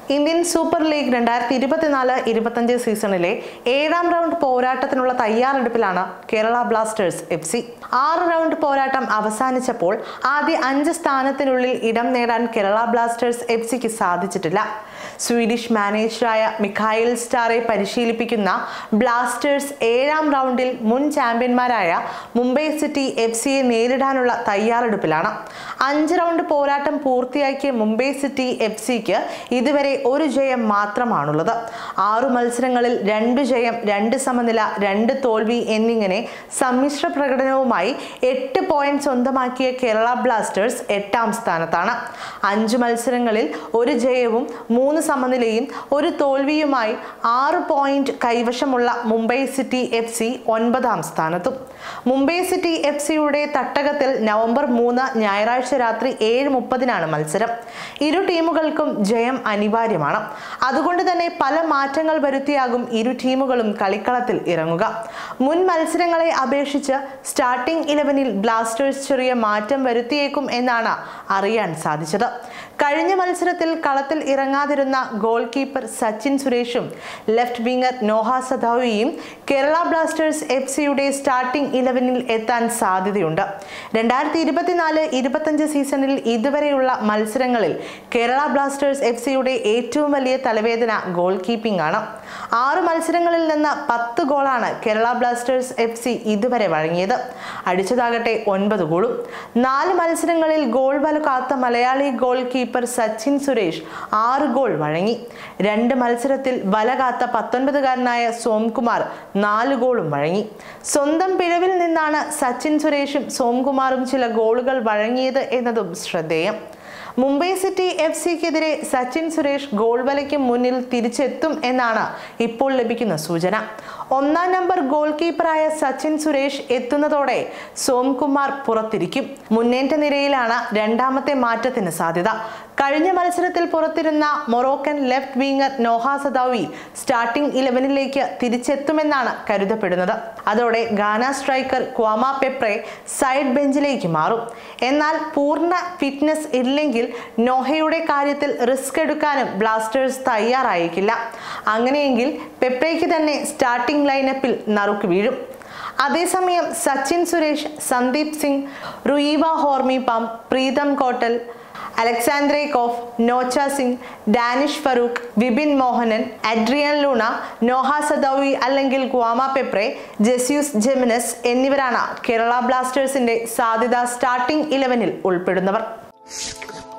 Indian super league രണ്ടായിരത്തി ഇരുപത്തിനാല് ഇരുപത്തഞ്ച് സീസണിലെ ഏഴാം റൗണ്ട് പോരാട്ടത്തിനുള്ള തയ്യാറെടുപ്പിലാണ് കേരള ബ്ലാസ്റ്റേഴ്സ് എഫ് സി ആറ് റൗണ്ട് പോരാട്ടം അവസാനിച്ചപ്പോൾ ആദ്യ അഞ്ച് സ്ഥാനത്തിനുള്ളിൽ ഇടം നേടാൻ കേരള ബ്ലാസ്റ്റേഴ്സ് എഫ് സിക്ക് സാധിച്ചിട്ടില്ല സ്വീഡിഷ് മാനേജറായ മിഖായിൽ സ്റ്റാറെ പരിശീലിപ്പിക്കുന്ന ബ്ലാസ്റ്റേഴ്സ് ഏഴാം റൗണ്ടിൽ മുൻ ചാമ്പ്യന്മാരായ മുംബൈ സിറ്റി എഫ് സിയെ നേരിടാനുള്ള തയ്യാറെടുപ്പിലാണ് അഞ്ച് റൗണ്ട് പോരാട്ടം പൂർത്തിയാക്കിയ മുംബൈ സിറ്റി എഫ് സിക്ക് ഇതുവരെ ഒരു ജയം മാത്രമാണുള്ളത് ആറു മത്സരങ്ങളിൽ രണ്ട് ജയം രണ്ട് സമനില രണ്ട് തോൽവി എന്നിങ്ങനെ സമ്മിശ്ര പ്രകടനവുമായി എട്ട് പോയിന്റ് സ്വന്തമാക്കിയ കേരള ബ്ലാസ്റ്റേഴ്സ് എട്ടാം സ്ഥാനത്താണ് അഞ്ച് മത്സരങ്ങളിൽ ഒരു ജയവും മൂന്ന് സമനിലയും ഒരു തോൽവിയുമായി ആറ് പോയിന്റ് കൈവശമുള്ള മുംബൈ സിറ്റി എഫ് സി ഒൻപതാം സ്ഥാനത്തും മുംബൈ സിറ്റി എഫ് സിയുടെ തട്ടകത്തിൽ നവംബർ മൂന്ന് ഞായറാഴ്ച രാത്രി ഏഴ് മുപ്പതിനാണ് മത്സരം ഇരു ടീമുകൾക്കും ജയം അനിവാര്യമാണ് അതുകൊണ്ട് തന്നെ പല മാറ്റങ്ങൾ വരുത്തിയാകും ഇരു ടീമുകളും കളിക്കളത്തിൽ ഇറങ്ങുക മുൻ മത്സരങ്ങളെ അപേക്ഷിച്ച് സ്റ്റാർട്ടിംഗ് ഇലവനിൽ ബ്ലാസ്റ്റേഴ്സ് ചെറിയ മാറ്റം വരുത്തിയേക്കും എന്നാണ് അറിയാൻ സാധിച്ചത് കഴിഞ്ഞ മത്സരത്തിൽ കളത്തിൽ ഇറങ്ങാതിരുന്ന ഗോൾ കീപ്പർ സച്ചിൻ സുരേഷും ലെഫ്റ്റ് വിങ്ങർ നോഹ സദാവിയും കേരള ബ്ലാസ്റ്റേഴ്സ് എഫ് സിയുടെ സ്റ്റാർട്ടിംഗ് ഇലവനിൽ എത്താൻ സാധ്യതയുണ്ട് രണ്ടായിരത്തി ഇരുപത്തിനാല് ഇരുപത്തഞ്ച് സീസണിൽ ഇതുവരെയുള്ള മത്സരങ്ങളിൽ കേരള ബ്ലാസ്റ്റേഴ്സ് എഫ് സിയുടെ ഏറ്റവും വലിയ തലവേദന ഗോൾ കീപ്പിംഗ് ആണ് ആറ് മത്സരങ്ങളിൽ നിന്ന് പത്ത് ഗോളാണ് കേരള ബ്ലാസ്റ്റേഴ്സ് എഫ് സി ഇതുവരെ വഴങ്ങിയത് അടിച്ചതാകട്ടെ ഒൻപത് ഗോളും നാല് മത്സരങ്ങളിൽ ഗോൾ വല കാത്ത മലയാളി ഗോൾ കീപ്പർ സച്ചിൻ സുരേഷ് ആറ് ഗോൾ വഴങ്ങി രണ്ട് മത്സരത്തിൽ വല കാത്ത പത്തൊൻപതുകാരനായ സോംകുമാർ നാല് ഗോളും വഴങ്ങി സ്വന്തം പിഴവിൽ നിന്നാണ് സച്ചിൻ സുരേഷും സോംകുമാറും ചില ഗോളുകൾ വഴങ്ങിയത് എന്നതും ശ്രദ്ധേയം മുംബൈ സിറ്റി എഫ് സിക്കെതിരെ സച്ചിൻ സുരേഷ് ഗോൾ വലയ്ക്ക് മുന്നിൽ തിരിച്ചെത്തും എന്നാണ് ഇപ്പോൾ ലഭിക്കുന്ന സൂചന ഒന്നാം നമ്പർ ഗോൾ കീപ്പറായ സച്ചിൻ സുരേഷ് എത്തുന്നതോടെ സോംകുമാർ പുറത്തിരിക്കും മുന്നേറ്റ നിരയിലാണ് രണ്ടാമത്തെ മാറ്റത്തിന് സാധ്യത കഴിഞ്ഞ മത്സരത്തിൽ പുറത്തിരുന്ന Moroccan left winger Noah Sadaoui starting ഇലവനിലേക്ക് തിരിച്ചെത്തുമെന്നാണ് കരുതപ്പെടുന്നത് അതോടെ Ghana striker Kwame Peprah side ബെഞ്ചിലേക്ക് മാറും എന്നാൽ പൂർണ്ണ ഫിറ്റ്നസ് ഇല്ലെങ്കിൽ നോഹയുടെ കാര്യത്തിൽ റിസ്ക് എടുക്കാനും ബ്ലാസ്റ്റേഴ്സ് തയ്യാറായേക്കില്ല അങ്ങനെയെങ്കിൽ പെപ്രയ്ക്ക് തന്നെ സ്റ്റാർട്ടിംഗ് ലൈനപ്പിൽ നറുക്ക് വീഴും അതേസമയം Sachin Suresh Sandeep Singh Ruivah Hormipam Pritam Kotal Alexandre Coeff Nocha Singh Danish Farooq Vibin Mohanan Adrian Luna Noah Sadaoui അല്ലെങ്കിൽ ഗ്വാമ പെപ്രെ ജെസ്യൂസ് ജെമിനസ് എന്നിവരാണ് കേരള ബ്ലാസ്റ്റേഴ്സിന്റെ സാധ്യത സ്റ്റാർട്ടിംഗ് ഇലവനിൽ ഉൾപ്പെടുന്നവർ